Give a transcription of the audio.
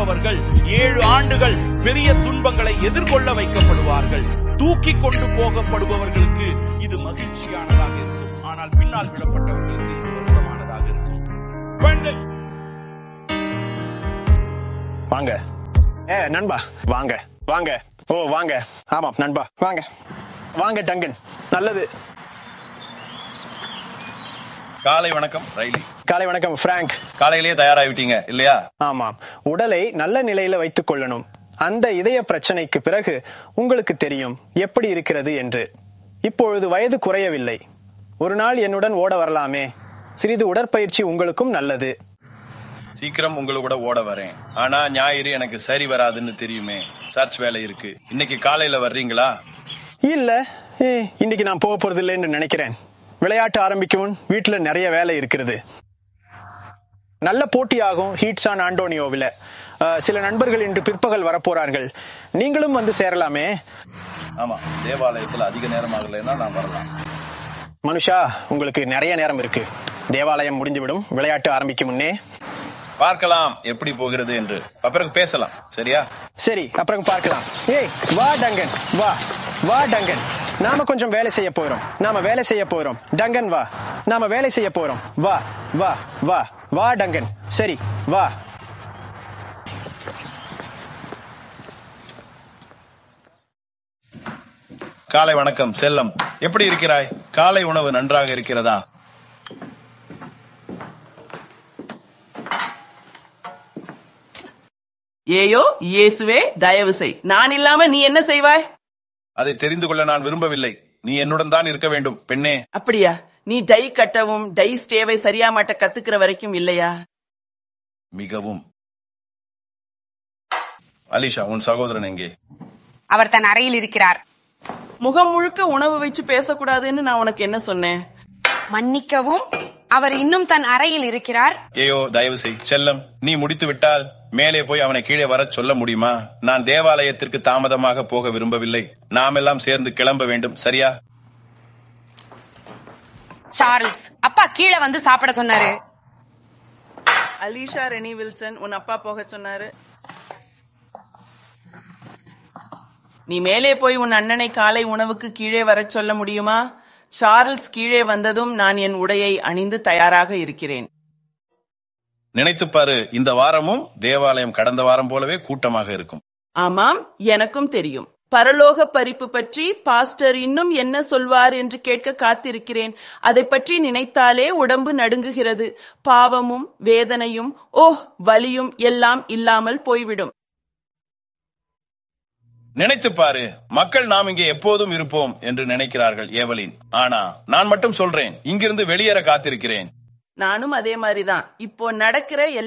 அவர்கள் ஏழு ஆண்டுகள் பெரிய துன்பங்களை எதிர்கொள்ள வைக்கப்படுவார்கள் தூக்கி கொண்டு போகப்படுபவர்களுக்கு இது மகிழ்ச்சியானதாக இருக்கும் ஆனால் பின்னால் விடப்பட்டவர்களுக்கு இது வருத்தமானதாக இருக்கும் பெண்கள் வாங்க ஏ நண்பா வாங்க வாங்க ஓ வாங்க ஆமாம் நண்பா வாங்க வாங்க டங்கன் நல்லது காலை வணக்கம் ரைலி காலை வணக்கம் பிராங்க் காலையிலேயே தயாராகிவிட்டீங்க இல்லையா ஆமாம் உடலை நல்ல நிலையில வைத்துக் கொள்ளணும் அந்த இதய பிரச்சனைக்கு பிறகு உங்களுக்கு தெரியும் எப்படி இருக்கிறது என்று இப்பொழுது வயது குறையவில்லை ஒரு நாள் என்னுடன் ஓட வரலாமே சிறிது உடற்பயிற்சி உங்களுக்கும் நல்லது சீக்கிரம் உங்களை கூட ஓட வரேன் ஆனா ஞாயிறு எனக்கு சரி வராதுன்னு தெரியுமே சர்ச் வேலை இருக்கு இன்னைக்கு காலையில வர்றீங்களா இல்ல ஏ, இன்னைக்கு நான் போக போறது இல்லைன்னு நினைக்கிறேன் விளையாட்டு ஆரம்பிக்கும் முன் வீட்டுல நிறைய வேலை இருக்கிறது நல்ல போட்டியாகும் ஹீட்ஸான் ஆண்டோனியோவில் அஹ், சில நண்பர்கள் இன்று பிற்பகல் வரப்போறார்கள் நீங்களும் வந்து சேரலாமே ஆமா தேவாலயத்துல அதிக நேரம் ஆகலைன்னா நான் வரலாம் மனுஷா உங்களுக்கு நிறைய நேரம் இருக்கு தேவாலயம் முடிந்துவிடும் விளையாட்டு ஆரம்பிக்கும் முன்னே பார்க்கலாம் எப்படி போகிறது என்று அப்புறம் பேசலாம் சரியா சரி அப்புறம் பார்க்கலாம் ஏய் வா டங்கன் வா வா டங்கன் நாம கொஞ்சம் வேலை செய்ய போறோம் நாம வேலை செய்ய போறோம் டங்கன் வா நாம வேலை செய்ய போறோம் வா வா வா வா டங்கன் சரி வா காலை வணக்கம் செல்லம் எப்படி இருக்கிறாய் காலை உணவு நன்றாக இருக்கிறதா ஏயோ இயேசுவே தயவு செய் நான் இல்லாம நீ என்ன செய்வாய் அதை தெரிந்து கொள்ள நான் விரும்பவில்லை நீ என்னுடன் தான் இருக்க வேண்டும் பெண்ணே அப்படியா நீ டை கட்டவும் டை ஸ்டேவை சரியா மாட்ட கத்துக்கிற வரைக்கும் இல்லையா மிகவும் அலிஷா உன் சகோதரன் எங்கே அவர் தன் அறையில் இருக்கிறார் முகம் முழுக்க உணவு வச்சு பேசக்கூடாதுன்னு நான் உனக்கு என்ன சொன்னேன் மன்னிக்கவும் அவர் இன்னும் தன் அறையில் இருக்கிறார் ஏயோ தயவு செய் செல்லம் நீ முடித்து விட்டால் மேலே போய் அவனை கீழே வரச் சொல்ல முடியுமா நான் தேவாலயத்திற்கு தாமதமாக போக விரும்பவில்லை நாமெல்லாம் சேர்ந்து கிளம்ப வேண்டும் சரியா சார்ல்ஸ் அப்பா கீழே வந்து சாப்பிட சொன்னாரு அலிஷா ரெனி வில்சன் உன் அப்பா போக சொன்னாரு நீ மேலே போய் உன் அண்ணனை காலை உணவுக்கு கீழே வரச் சொல்ல முடியுமா சார்ல்ஸ் கீழே வந்ததும் நான் என் உடையை அணிந்து தயாராக இருக்கிறேன் நினைத்துப் பாரு இந்த வாரமும் தேவாலயம் கடந்த வாரம் போலவே கூட்டமாக இருக்கும் ஆமாம் எனக்கும் தெரியும் பரலோக பரிப்பு பற்றி பாஸ்டர் இன்னும் என்ன சொல்வார் என்று கேட்க காத்திருக்கிறேன் அதை பற்றி நினைத்தாலே உடம்பு நடுங்குகிறது பாவமும் வேதனையும் ஓஹ் வலியும் எல்லாம் இல்லாமல் போய்விடும் நினைத்துப் பாரு மக்கள் நாம் இங்கே எப்போதும் இருப்போம் என்று நினைக்கிறார்கள் ஏவலின் ஆனா நான் மட்டும் சொல்றேன் இங்கிருந்து வெளியேற காத்திருக்கிறேன் நானும் அதே மாதிரிதான் இப்போ நடக்கிற